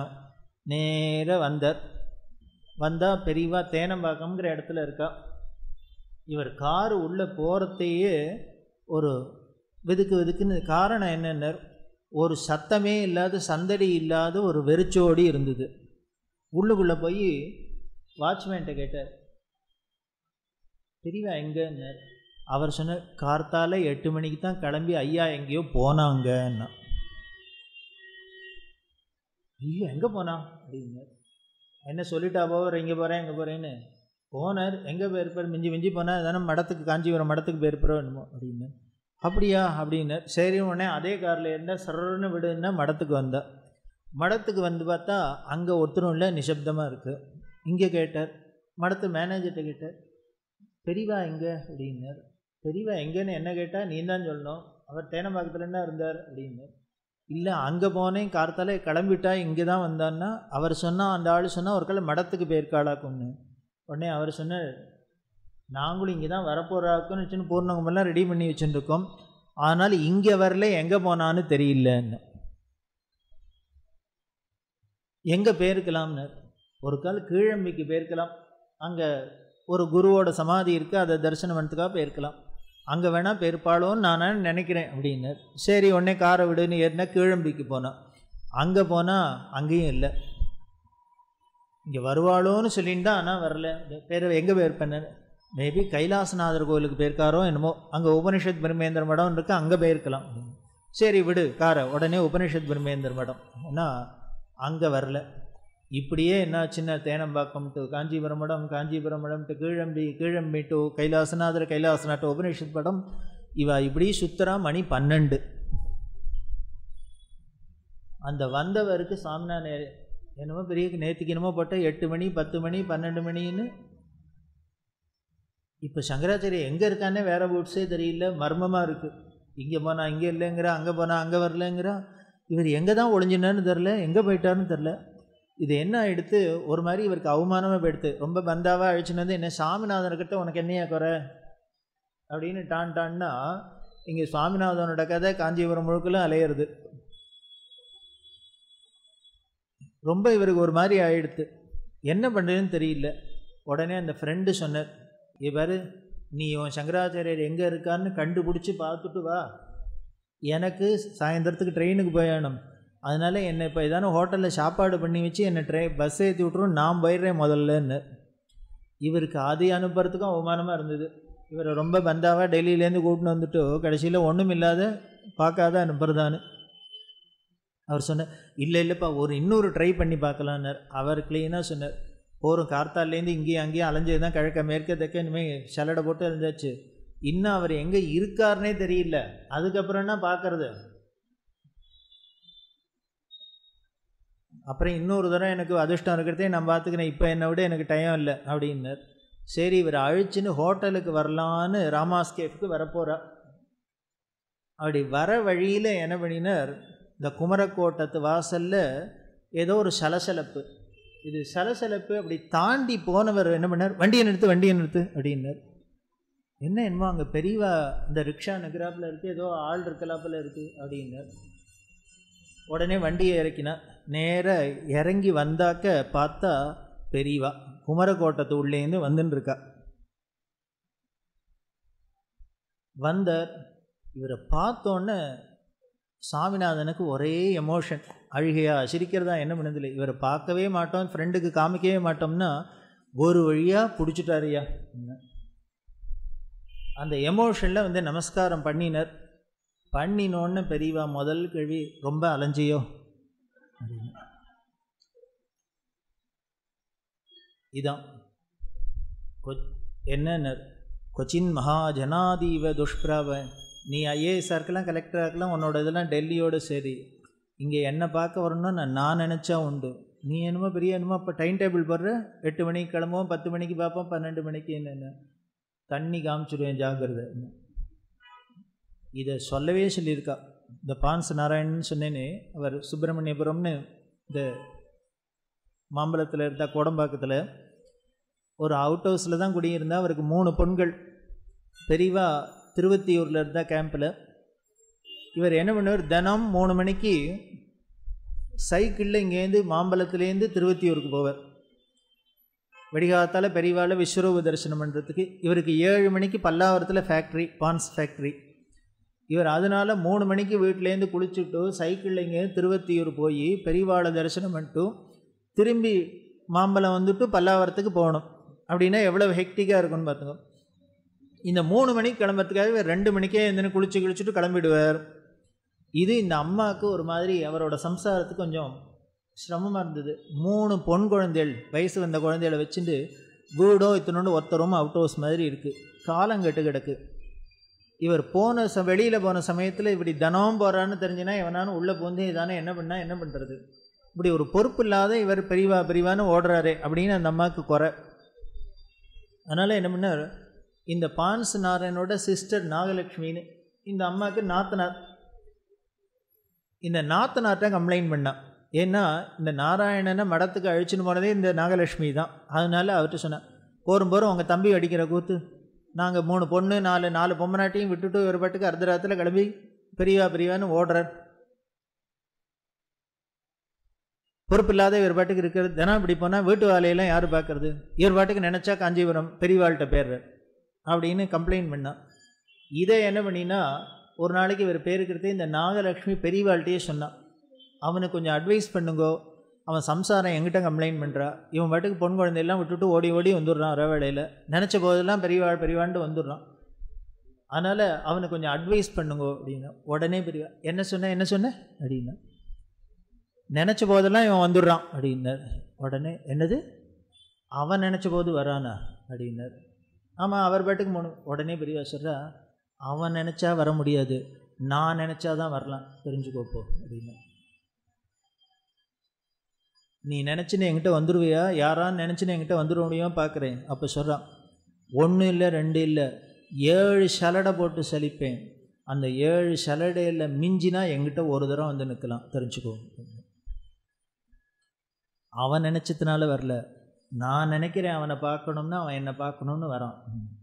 நேராக வந்தார் வந்தால் பெரியவா தேனம்பாக்கம்ங்கிற இடத்துல இருக்கா இவர் காரு உள்ளே போகிறதையே ஒரு வெதுக்கு வெதுக்குன்னு காரணம் என்னென்ன ஒரு சத்தமே இல்லாத சந்தடி இல்லாத ஒரு வெறிச்சோடி இருந்தது உள்ளுக்குள்ளே போய் வாட்ச்மேன்ட்ட கேட்டார் தெரியவா எங்கன்னார் அவர் சொன்ன கார்த்தால எட்டு மணிக்கு தான் கிளம்பி ஐயா எங்கேயோ போனாங்கன்னா ஐயோ எங்கே போனா அப்படின்னார் என்ன சொல்லிட்டா போவார் இங்கே போகிறேன் எங்கே போகிறேன்னு போனார் எங்கே போயிருப்பார் மிஞ்சி மிஞ்சி போனால் தானே மடத்துக்கு காஞ்சிபுரம் மடத்துக்கு போயிருப்பாரோ என்னமோ அப்படின்னு அப்படியா அப்படின்னார் சரி உடனே அதே காரில் இருந்தால் சரன்னு விடுன்னா மடத்துக்கு வந்தா மடத்துக்கு வந்து பார்த்தா அங்கே ஒருத்தரும் இல்லை நிசப்தமாக இருக்குது இங்கே கேட்டார் மடத்து மேனேஜர்கிட்ட கேட்டார் பெரியவா எங்கே அப்படின்னார் பெரியவா எங்கேன்னு என்ன கேட்டால் நீ தான் சொல்லணும் அவர் தேனம்பாக்கத்துலன்னா இருந்தார் அப்படின்னார் இல்லை அங்கே போனேன் கார்த்தால கிளம்பிட்டா இங்கே தான் வந்தான்னா அவர் சொன்னால் அந்த ஆள் சொன்னால் ஒரு கால மடத்துக்கு போயிருக்காளாக்குன்னு உடனே அவர் சொன்னார் நாங்களும் இங்கே தான் வரப்போகிறாக்குன்னு வச்சுன்னு பூர்ணகுமெல்லாம் ரெடி பண்ணி வச்சுருக்கோம் ஆனால் இங்கே வரல எங்கே போனான்னு தெரியலன்னு எங்கே போயிருக்கலாம்னு ஒரு கால் கீழம்பிக்கு போயிருக்கலாம் அங்கே ஒரு குருவோட சமாதி இருக்குது அதை தரிசனம் பண்ணுறதுக்காக போயிருக்கலாம் அங்கே வேணால் போயிருப்பாளோன்னு நான் நினைக்கிறேன் அப்படின்னு சரி உடனே காரை விடுன்னு ஏறினா கீழம்பிக்கு போனான் அங்கே போனால் அங்கேயும் இல்லை இங்கே வருவாளோன்னு சொல்லிட்டு தான் ஆனால் வரல பேர் எங்கே போயிருப்பேன்னு மேபி கைலாசநாதர் கோயிலுக்கு போயிருக்காரோ என்னமோ அங்கே உபனிஷத் பிரம்மேந்திர மடம் இருக்குது அங்கே போயிருக்கலாம் சரி விடு காரை உடனே உபனிஷத் பிரம்மேந்திர மடம் ஏன்னா அங்கே வரல இப்படியே என்ன சின்ன தேனம்பாக்கம் டு காஞ்சிபுரம் மடம் காஞ்சிபுரம் மடம் to Keezhambi Keezhambi to Kailasanathar Kailasanath to Upanishad படம் இவ இப்படி சுத்தரா மணி பன்னெண்டு அந்த வந்தவருக்கு சாமினா நே என்னமோ பெரிய நேற்றுக்கு என்னமோ போட்ட எட்டு மணி பத்து மணி பன்னெண்டு மணின்னு இப்போ சங்கராச்சாரிய எங்கே இருக்கானே வேற பூட்ஸே தெரியல மர்மமாக இருக்குது இங்கே போனால் இங்கே இல்லைங்கிறா அங்கே போனால் அங்கே வரலங்கிறா இவர் எங்கே தான் ஒளிஞ்சினான்னு தெரில எங்கே போயிட்டாருன்னு தெரில இது என்ன எடுத்து ஒரு மாதிரி இவருக்கு அவமானமாக போயிடுத்து ரொம்ப பந்தாவாக அழிச்சுனது என்ன சாமிநாதன்கிட்ட உனக்கு என்னையா குறை அப்படின்னு டான் டான்னா இங்கே சுவாமிநாதனோட கதை காஞ்சிபுரம் முழுக்கலும் அலையிறது ரொம்ப இவருக்கு ஒரு மாதிரி ஆயிடுத்து என்ன பண்ணுறதுன்னு தெரியல உடனே அந்த ஃப்ரெண்டு சொன்னார் இவர் நீ உன் சங்கராச்சாரியர் எங்கே இருக்கான்னு கண்டுபிடிச்சி பார்த்துட்டு வா எனக்கு சாயந்தரத்துக்கு ட்ரெயினுக்கு போயணும் அதனால் என்னை இப்போ ஏதான ஹோட்டலில் சாப்பாடு பண்ணி வச்சு என்னை ட்ரெ பஸ் ஏற்றி விட்ரும் நான் போயிடுறேன் முதல்லன்னு இவருக்கு ஆதி அனுப்புறதுக்கும் அவமானமாக இருந்தது இவரை ரொம்ப பந்தாவாக டெல்லியிலேருந்து கூட்டின்னு வந்துட்டு கடைசியில் ஒன்றும் இல்லாத பார்க்காத அனுப்புறதான்னு அவர் சொன்னார் இல்லை இல்லைப்பா ஒரு இன்னொரு ட்ரை பண்ணி பார்க்கலான்னார் அவர் க்ளீனாக சொன்னார் போகிறோம் கார்த்தாலேருந்து இங்கேயும் அங்கேயும் அலைஞ்சது தான் கிழக்க மேற்க தெற்க இனிமேல் சலடை போட்டு அலைஞ்சாச்சு இன்னும் அவர் எங்கே இருக்காருனே தெரியல அதுக்கப்புறம் என்ன பார்க்கறது அப்புறம் இன்னொரு தடவை எனக்கு அதிர்ஷ்டம் இருக்கிறதே நான் பார்த்துக்கிறேன் இப்போ என்னை விட எனக்கு டைம் இல்லை அப்படின்னார் சரி இவர் அழிச்சுன்னு ஹோட்டலுக்கு வரலான்னு ராமாஸ்கேஃப்க்கு வரப்போகிறா அப்படி வர வழியில் என்ன பண்ணினார் இந்த குமரக்கோட்டத்து வாசலில் ஏதோ ஒரு சலசலப்பு இது சலசலப்பு அப்படி தாண்டி போனவர் என்ன பண்ணார் வண்டியை நிறுத்து வண்டியை நிறுத்து அப்படின்னார் என்ன என்னமோ அங்கே பெரியவா இந்த ரிக்ஷா நகராப்பில் இருக்குது ஏதோ ஆள் இருக்கலாப்பில் இருக்குது அப்படின்னார் உடனே வண்டியை இறக்கினார் நேராக இறங்கி வந்தாக்க பார்த்தா பெரியவா குமரக்கோட்டத்து உள்ளேருந்து வந்துன்னு இருக்கா வந்தார் இவரை பார்த்தோன்னே சாமிநாதனுக்கு ஒரே எமோஷன் அழுகையா சிரிக்கிறதா என்ன பண்ணதில்லை இவரை பார்க்கவே மாட்டோம் ஃப்ரெண்டுக்கு காமிக்கவே மாட்டோம்னா ஒரு வழியாக பிடிச்சிட்டாருயா அந்த எமோஷனில் வந்து நமஸ்காரம் பண்ணினர் பண்ணினோன்னு பெரியவா முதல் கேள்வி ரொம்ப அலைஞ்சியோ அப்படின்னு இதான் கொ என்ன கொச்சின் மகாஜனாதீவ துஷ்பிராவ நீ ஐஏஎஸ்ஸாக இருக்கலாம் கலெக்டராக இருக்கலாம் உன்னோட இதெல்லாம் டெல்லியோடு சரி இங்கே என்னை பார்க்க வரணும்னா நான் நான் நினச்சா உண்டு நீ என்னமோ பெரிய என்னமோ இப்போ டைம் டேபிள் போடுற எட்டு மணிக்கு கிளம்புவோம் பத்து மணிக்கு பார்ப்போம் பன்னெண்டு மணிக்கு என்னென்ன தண்ணி காமிச்சிடுவேன் ஜாகிரதை இதை சொல்லவே சொல்லியிருக்கா இந்த பான்ஸ் நாராயணன் சொன்னேனே அவர் சுப்பிரமணியபுரம்னு இந்த மாம்பழத்தில் இருந்தால் கோடம்பாக்கத்தில் ஒரு அவுட் ஹவுஸில் தான் குடியிருந்தா அவருக்கு மூணு பொண்கள் பெரியவா திருவத்தியூரில் இருந்தால் கேம்பில் இவர் என்ன பண்ணுவார் தினம் மூணு மணிக்கு சைக்கிளில் இங்கேருந்து மாம்பழத்துலேருந்து திருவத்தியூருக்கு போவார் வெடிகாலத்தால் பெரியவாள் விஸ்வரூப தரிசனம் பண்ணுறதுக்கு இவருக்கு ஏழு மணிக்கு பல்லாவரத்தில் ஃபேக்ட்ரி பான்ஸ் ஃபேக்ட்ரி இவர் அதனால் மூணு மணிக்கு வீட்டிலேருந்து குளிச்சுட்டு சைக்கிளில் இங்கே திருவத்தியூர் போய் பெரியவாளை தரிசனம் பண்ணிட்டு திரும்பி மாம்பழம் வந்துட்டு பல்லாவரத்துக்கு போகணும் அப்படின்னா எவ்வளோ ஹெக்டிக்காக இருக்கும்னு பார்த்துக்கோ இந்த மூணு மணிக்கு கிளம்புறதுக்காக இவர் ரெண்டு மணிக்கே எழுந்துன்னு குளிச்சு குளிச்சுட்டு கிளம்பிடுவார் இது இந்த அம்மாவுக்கு ஒரு மாதிரி அவரோட சம்சாரத்துக்கு கொஞ்சம் சிரமமாக இருந்தது மூணு பொன் குழந்தைகள் வயசு வந்த குழந்தைகளை வச்சுட்டு வீடோ இத்தனோண்டு ஒருத்தரும் அவுட் ஹவுஸ் மாதிரி இருக்குது காலம் கெட்டு கிடக்கு இவர் போன ச வெளியில் போன சமயத்தில் இப்படி தனம் போகிறான்னு தெரிஞ்சுனா இவனானு உள்ளே பூந்து இதானே என்ன பண்ணால் என்ன பண்ணுறது இப்படி ஒரு பொறுப்பு இல்லாத இவர் பெரியவா பெரியவான்னு ஓடுறாரு அப்படின்னு அந்த அம்மாவுக்கு குறை அதனால் என்ன பண்ணார் இந்த பான்ஸ் நாராயணோட சிஸ்டர் நாகலட்சுமின்னு இந்த அம்மாவுக்கு நாத்தனார் இந்த நாத்தனார்ட்ட கம்ப்ளைண்ட் பண்ணான் ஏன்னா இந்த நாராயணனை மடத்துக்கு அழிச்சுன்னு போனதே இந்த நாகலட்சுமி தான் அதனால அவர்கிட்ட சொன்னேன் போரும் போரும் உங்கள் தம்பி அடிக்கிற கூத்து நாங்கள் மூணு பொண்ணு நாலு நாலு பொம்மநாட்டையும் விட்டுட்டு ஒரு பாட்டுக்கு அர்த்தராத்தில் கிளம்பி பெரியவா பெரியவான்னு ஓடுறார் பொறுப்பில்லாத இவர் பாட்டுக்கு இருக்கிறது தினம் இப்படி போனால் வீட்டு வேலையெல்லாம் யார் பார்க்கறது இவர் பாட்டுக்கு நினச்சா காஞ்சிபுரம் பெரியவாள்கிட்ட பேர்றார் அப்படின்னு கம்ப்ளைண்ட் பண்ணான் இதை என்ன பண்ணினா ஒரு நாளைக்கு இவர் பேருக்கிறதே இந்த நாகலட்சுமி பெரியவாள்கிட்டயே சொன்னான் அவனுக்கு கொஞ்சம் அட்வைஸ் பண்ணுங்கோ அவன் சம்சாரம் எங்கிட்ட கம்ப்ளைண்ட் பண்ணுறா இவன் பாட்டுக்கு பொன் குழந்தையெல்லாம் விட்டுட்டு ஓடி ஓடி வந்துடுறான் அரை வேளையில் நினச்ச போதெல்லாம் பெரியவாள் பெரியவான்ட்டு வந்துடுறான் அதனால் அவனுக்கு கொஞ்சம் அட்வைஸ் பண்ணுங்கோ அப்படின்னா உடனே பெரியவா என்ன சொன்ன என்ன சொன்ன அப்படின்னா நினச்ச போதெல்லாம் இவன் வந்துடுறான் அப்படின்னார் உடனே என்னது அவன் நினச்ச போது வரானா அப்படின்னார் ஆமாம் அவர் பாட்டுக்கு மூணு உடனே பெரியவா சொல்கிறா அவன் நினச்சா வர முடியாது நான் நினச்சா தான் வரலாம் தெரிஞ்சுக்கோப்போ அப்படின்னு நீ நினச்சின்னு என்கிட்ட வந்துடுவியா யாரான்னு நினச்சின்னு என்கிட்ட வந்துட முடியும் பார்க்குறேன் அப்போ சொல்கிறான் ஒன்று இல்லை ரெண்டு இல்லை ஏழு சலடை போட்டு சலிப்பேன் அந்த ஏழு சலடையில் மிஞ்சினா என்கிட்ட ஒரு தரம் வந்து நிற்கலாம் தெரிஞ்சுக்கோ அவன் நினச்சதுனால வரல நான் நினைக்கிறேன் அவனை பார்க்கணும்னா அவன் என்னை பார்க்கணும்னு வரான்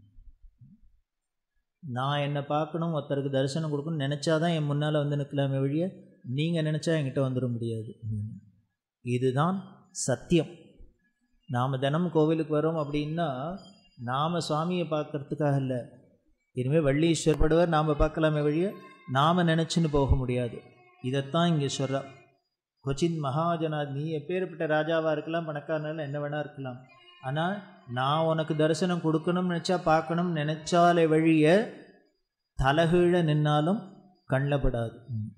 நான் என்னை பார்க்கணும் ஒருத்தருக்கு தரிசனம் கொடுக்கணும்னு நினச்சாதான் என் முன்னால் வந்து நிற்கலாமே வழிய நீங்கள் நினச்சா என்கிட்ட வந்துட முடியாது இதுதான் சத்தியம் நாம் தினம் கோவிலுக்கு வரோம் அப்படின்னா நாம் சுவாமியை பார்க்கறதுக்காக இல்லை இனிமேல் வள்ளீஸ்வரப்படுவர் நாம் பார்க்கலாமே வழிய நாம் நினச்சின்னு போக முடியாது இதைத்தான் இங்கே சொல்கிறா கொச்சின் மகாஜனா நீ எப்பேற்பட்ட ராஜாவாக இருக்கலாம் பணக்காரனால என்ன வேணா இருக்கலாம் ஆனால் நான் உனக்கு தரிசனம் கொடுக்கணும்னு நினச்சா பார்க்கணும்னு நினச்சாலே வழிய தலகீழ நின்னாலும் கண்ணில் படாது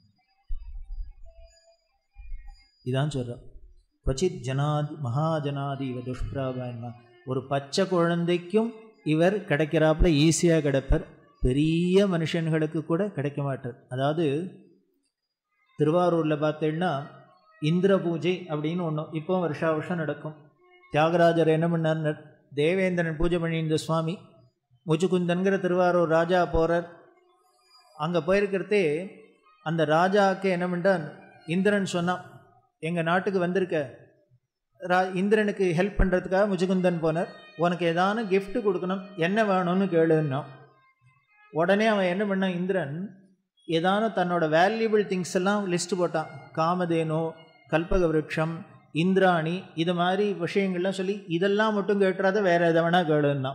இதான் சொல்கிறேன் கொச்சித் ஜனாதி மகாஜனாதி இவ துஷ்பிராபாயன்மா ஒரு பச்சை குழந்தைக்கும் இவர் கிடைக்கிறாப்புல ஈஸியாக கிடைப்பார் பெரிய மனுஷன்களுக்கு கூட கிடைக்க மாட்டார் அதாவது திருவாரூரில் பார்த்தீங்கன்னா இந்திர பூஜை அப்படின்னு ஒன்று இப்போ வருஷா வருஷம் நடக்கும் தியாகராஜர் என்ன பண்ணார் தேவேந்திரன் பூஜை பண்ணியிருந்த சுவாமி முச்சுக்குந்தன்கிற திருவாரூர் ராஜா போகிறார் அங்கே போயிருக்கிறதே அந்த ராஜாவுக்கு என்ன பண்ணான் இந்திரன் சொன்னான் எங்கள் நாட்டுக்கு வந்திருக்க ரா இந்திரனுக்கு ஹெல்ப் பண்ணுறதுக்காக முச்சுகுந்தன் போனார் உனக்கு ஏதானு gift கொடுக்கணும் என்ன வேணும்னு கேளுன்னா உடனே அவன் என்ன பண்ணான் இந்திரன் ஏதானு தன்னோட வேல்யூபிள் திங்ஸ் எல்லாம் லிஸ்ட் போட்டான் காமதேனு கல்பக விருட்சம் இந்திராணி இது மாதிரி விஷயங்கள்லாம் சொல்லி இதெல்லாம் மட்டும் கேட்டுறாத வேற எதை வேணா கேளுன்னா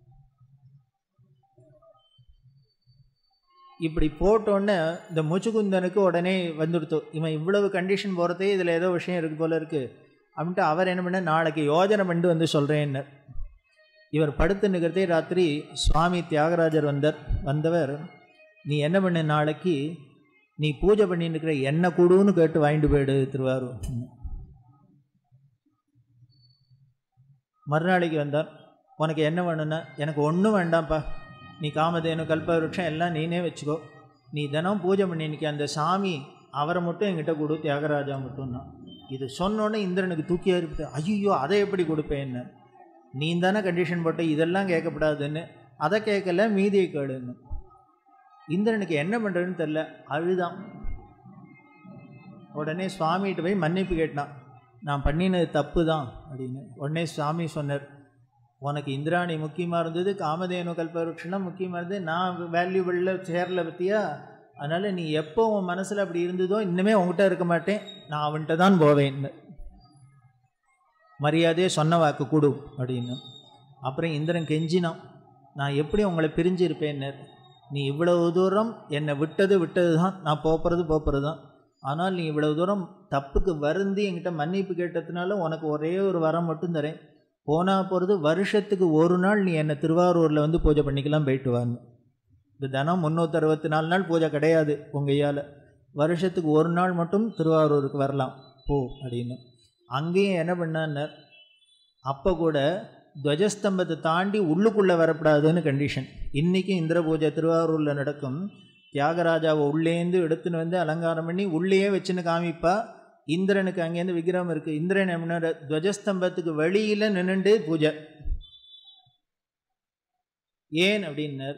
இப்படி போட்டோன்னே இந்த முச்சுகுந்தனுக்கு உடனே வந்துடுத்து இவன் இவ்வளவு கண்டிஷன் போகிறதே இதில் ஏதோ விஷயம் இருக்கு போல இருக்குது அப்படின்ட்டு அவர் என்ன பண்ண நாளைக்கு யோஜனை பண்ணிட்டு வந்து சொல்கிறேன்னு இவர் படுத்து நிற்கிறதே ராத்திரி சுவாமி தியாகராஜர் வந்தார் வந்தவர் நீ என்ன பண்ண நாளைக்கு நீ பூஜை பண்ணிட்டு இருக்கிற எண்ணெய் கூடுன்னு கேட்டு வாங்கிட்டு போயிடு திருவாரூர் மறுநாளைக்கு வந்தார் உனக்கு என்ன வேணும்னா எனக்கு ஒன்றும் வேண்டாம்ப்பா நீ காமதேனு கல்பவருஷம் எல்லாம் நீனே வச்சுக்கோ நீ தினம் பூஜை பண்ணினிக்க அந்த சாமி அவரை மட்டும் என்கிட்ட கொடு தியாகராஜா மட்டும்னா இது சொன்னோன்னே இந்திரனுக்கு தூக்கி எறிவிட்டு ஐயோ அதை எப்படி கொடுப்பேன்னு நீ தானே கண்டிஷன் போட்ட இதெல்லாம் கேட்கப்படாதுன்னு அதை கேட்கல மீதியை கேளுன்னு இந்திரனுக்கு என்ன பண்ணுறதுன்னு தெரில அழுதான் உடனே சுவாமிகிட்ட போய் மன்னிப்பு கேட்டான் நான் பண்ணினது தப்பு தான் அப்படின்னு உடனே சுவாமி சொன்னார் உனக்கு இந்திராணி முக்கியமாக இருந்தது காமதேனு கல்பவருஷம்லாம் முக்கியமாக இருந்தது நான் வேல்யூபிளில் சேரல பற்றியா அதனால் நீ எப்போ உன் மனசில் அப்படி இருந்ததோ இன்னுமே உங்ககிட்ட இருக்க மாட்டேன் நான் அவன்கிட்ட தான் போவேன் மரியாதையே சொன்ன வாக்கு கொடு அப்படின்னு அப்புறம் இந்திரன் கெஞ்சினான் நான் எப்படி உங்களை பிரிஞ்சு இருப்பேன்னு நீ இவ்வளவு தூரம் என்னை விட்டது விட்டது தான் நான் போகிறது போகிறது தான் ஆனால் நீ இவ்வளவு தூரம் தப்புக்கு வருந்தி என்கிட்ட மன்னிப்பு கேட்டதுனால உனக்கு ஒரே ஒரு வரம் மட்டும் தரேன் போனால் போகிறது வருஷத்துக்கு ஒரு நாள் நீ என்னை திருவாரூரில் வந்து பூஜை பண்ணிக்கலாம் போயிட்டு வான்னு இது தினம் முந்நூற்றி அறுபத்தி நாலு நாள் பூஜை கிடையாது உங்கள் ஐயால் வருஷத்துக்கு ஒரு நாள் மட்டும் திருவாரூருக்கு வரலாம் போ அப்படின்னு அங்கேயும் என்ன பண்ணான்னார் அப்போ கூட துவஜஸ்தம்பத்தை தாண்டி உள்ளுக்குள்ளே வரக்கூடாதுன்னு கண்டிஷன் இன்றைக்கும் இந்திர பூஜை திருவாரூரில் நடக்கும் தியாகராஜாவை உள்ளேந்து எடுத்துன்னு வந்து அலங்காரம் பண்ணி உள்ளேயே வச்சுன்னு காமிப்பா இந்திரனுக்கு அங்கேருந்து விக்கிரகம் இருக்குது இந்திரன் என்ன துவஜஸ்தம்பத்துக்கு வெளியில் நின்றுண்டு பூஜை ஏன் அப்படின்னார்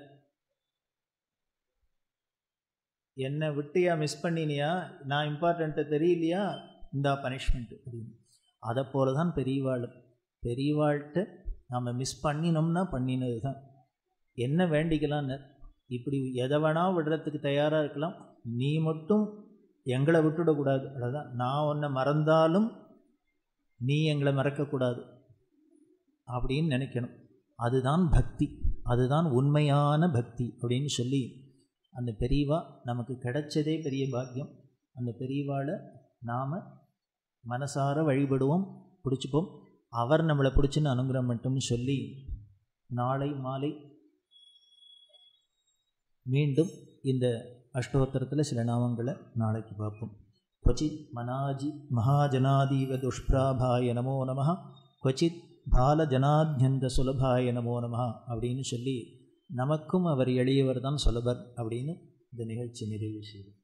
என்னை விட்டியா மிஸ் பண்ணினியா நான் இம்பார்ட்டண்ட்டை தெரியலையா இந்தா பனிஷ்மெண்ட்டு அப்படின்னு அதை போல தான் பெரியவாள் பெரியவாள்கிட்ட நாம் மிஸ் பண்ணினோம்னா பண்ணினது தான் என்ன வேண்டிக்கலான்னு இப்படி எதை வேணா விடுறதுக்கு தயாராக இருக்கலாம் நீ மட்டும் எங்களை விட்டுடக்கூடாது அதான் நான் உன்னை மறந்தாலும் நீ எங்களை மறக்கக்கூடாது அப்படின்னு நினைக்கணும் அதுதான் பக்தி அதுதான் உண்மையான பக்தி அப்படின்னு சொல்லி அந்த பெரியவா நமக்கு கிடைச்சதே பெரிய பாக்கியம் அந்த பெரியவாளை நாம் மனசார வழிபடுவோம் பிடிச்சிப்போம் அவர் நம்மளை பிடிச்சின்னு அனுகிரகம் மட்டும்னு சொல்லி நாளை மாலை மீண்டும் இந்த அஷ்டோத்தரத்தில் சில நாமங்களை நாளைக்கு பார்ப்போம் क्वचित् मनाजि महाजनादीव दुष्प्राभाय நமோ நம क्वचित् பாலஜனாத்யந்த நமோ நம அப்படின்னு சொல்லி நமக்கும் அவர் எளியவர் தான் சுலபர் அப்படின்னு இந்த நிகழ்ச்சி நிறைவு செய்யும்